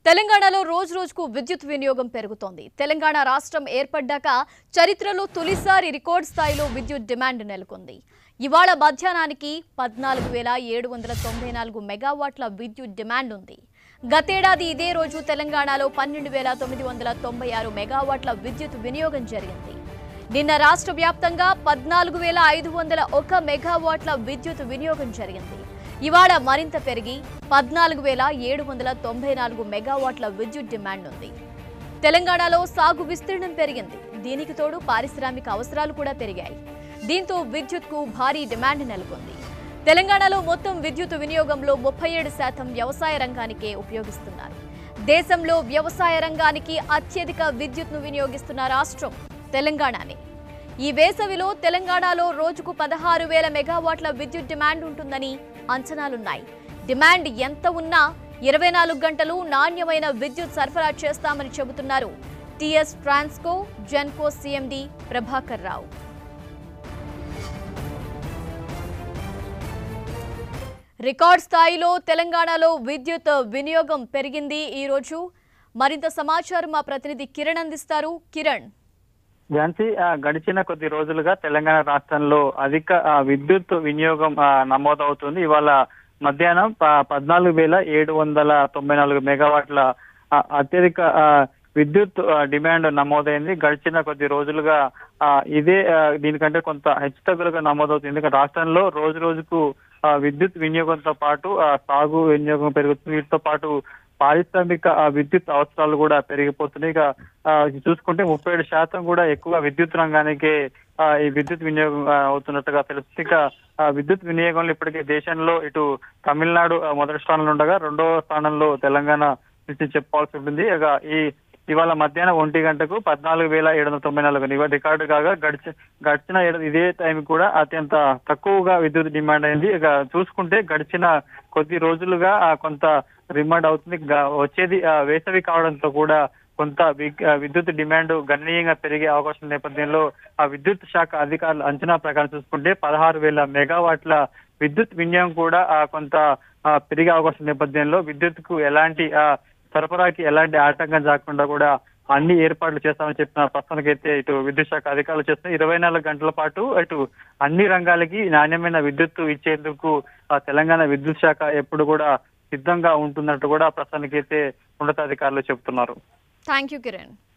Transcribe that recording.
తెలంగాణలో రోజు రోజుకు విద్యుత్ వినియోగం పెరుగుతోంది తెలంగాణ రాష్ట్రం ఏర్పడ్డాక చరిత్రలో తొలిసారి రికార్డ్ స్థాయిలో విద్యుత్ డిమాండ్ నెలకొంది ఇవాళ మధ్యాహ్నానికి పద్నాలుగు వేల ఏడు వందల తొంభై నాలుగు మెగావాట్ల విద్యుత్ డిమాండ్ ఉంది గతేడాది ఇదే రోజు తెలంగాణలో పన్నెండు వేల తొమ్మిది వందల తొంభై ఆరు మెగావాట్ల విద్యుత్ వినియోగం జరిగింది నిన్న రాష్ట్ర వ్యాప్తంగా పద్నాలుగు వేల ఐదు వందల ఒక మెగావాట్ల విద్యుత్ వినియోగం జరిగింది ఇవాళ మరింత పెరిగి పద్నాలుగు వేల ఏడు వందల తొంభై నాలుగు మెగావాట్ల విద్యుత్ డిమాండ్ ఉంది తెలంగాణలో సాగు విస్తీర్ణం పెరిగింది దీనికి తోడు పారిశ్రామిక అవసరాలు కూడా పెరిగాయి దీంతో విద్యుత్కు భారీ డిమాండ్ నెలకొంది తెలంగాణలో మొత్తం విద్యుత్ వినియోగంలో ముప్పై ఏడు శాతం వ్యవసాయ రంగానికే ఉపయోగిస్తున్నారు దేశంలో వ్యవసాయ రంగానికి అత్యధిక విద్యుత్ను వినియోగిస్తున్న రాష్ట్రం తెలంగాణనే ఈ వేసవిలో తెలంగాణలో రోజుకు పదహారు వేల మెగావాట్ల విద్యుత్ డిమాండ్ ఉంటుందని అంచనాలున్నాయి డిమాండ్ ఎంత ఉన్నా ఇరవై నాలుగు గంటలు నాణ్యమైన విద్యుత్ సరఫరా చేస్తామని చెబుతున్నారు TS Transco Genco CMD Prabhakar Rao record స్థాయిలో తెలంగాణలో విద్యుత్ వినియోగం పెరిగింది ఈ రోజు మరింత సమాచారం మా ప్రతినిధి కిరణ్ అందిస్తారు కిరణ్ ఝాన్సీ ఆ, గడిచిన కొద్ది రోజులుగా తెలంగాణ రాష్ట్రంలో అధిక ఆ, విద్యుత్ వినియోగం ఆ, నమోదవుతుంది ఇవాళ మధ్యాహ్నం ప- పద్నాలుగు వేల ఏడు వందల తొంభై నాలుగు మెగావాట్ల ఆ, అత్యధిక ఆ, విద్యుత్ ఆ, డిమాండ్ నమోదైంది గడిచిన కొద్ది రోజులుగా ఆ, ఇదే ఆ, దీనికంటే కొంత హెచ్చుతగ్గులుగా నమోదవుతుంది ఎందుకంటే రాష్ట్రంలో రోజు రోజుకు ఆ, విద్యుత్ వినియోగంతో పాటు ఆ, సాగు వినియోగం పెరుగుతుంది వీటితో పాటు పారిశ్రామిక ఆ, విద్యుత్ అవసరాలు కూడా పెరిగిపోతున్నాయి ఇక ఆ, ఇది చూసుకుంటే ముప్పై ఏడు శాతం కూడా ఎక్కువ విద్యుత్ రంగానికి ఆ, ఈ విద్యుత్ వినియోగం ఆ, అవుతున్నట్టుగా తెలుస్తుంది ఇక ఆ, విద్యుత్ వినియోగంలో ఇప్పటికే దేశంలో ఇటు తమిళనాడు ఆ, మొదటి స్థానంలో ఉండగా రెండవ స్థానంలో తెలంగాణ నుంచి చెప్పుకోవాల్సి ఉంటుంది ఇక ఈ ఇవాళ మధ్యాహ్నం ఒంటి గంటకు పద్నాలుగు వేల ఏడు వందల తొంభై నాలుగు ఇవాళ రికార్డు కాగా గడిచి గడిచిన ఏడాది ఇదే టైం కూడా అత్యంత తక్కువగా విద్యుత్ డిమాండ్ అయింది ఇక చూసుకుంటే గడిచిన కొద్ది రోజులుగా ఆ, కొంత డిమాండ్ అవుతుంది గ- వచ్చేది ఆ, వేసవి కావడంతో కూడా కొంత వి- ఆ, విద్యుత్ డిమాండ్ గణనీయంగా పెరిగే అవకాశం నేపథ్యంలో ఆ విద్యుత్ శాఖ అధికారుల అంచనా ప్రకారం చూసుకుంటే పదహారు వేల మెగావాట్ల విద్యుత్ వినియోగం కూడా ఆ, కొంత ఆ, పెరిగే అవకాశం నేపథ్యంలో విద్యుత్ కు ఎలాంటి ఆ, సరఫరాకి ఎలాంటి ఆటంకం రాకుండా కూడా అన్ని ఏర్పాట్లు చేస్తామని చెప్పిన ప్రస్తుతానికైతే ఇటు విద్యుత్ శాఖ అధికారులు చేస్తున్న ఇరవై నాలుగు గంటల పాటు ఇటు అన్ని రంగాలకి నాణ్యమైన విద్యుత్ ఇచ్చేందుకు ఆ, తెలంగాణ విద్యుత్ శాఖ ఎప్పుడు కూడా సిద్ధంగా ఉంటున్నట్టు కూడా ప్రస్తుతానికైతే ఉన్నతాధికారులు చెబుతున్నారు థ్యాంక్ యూ కిరణ్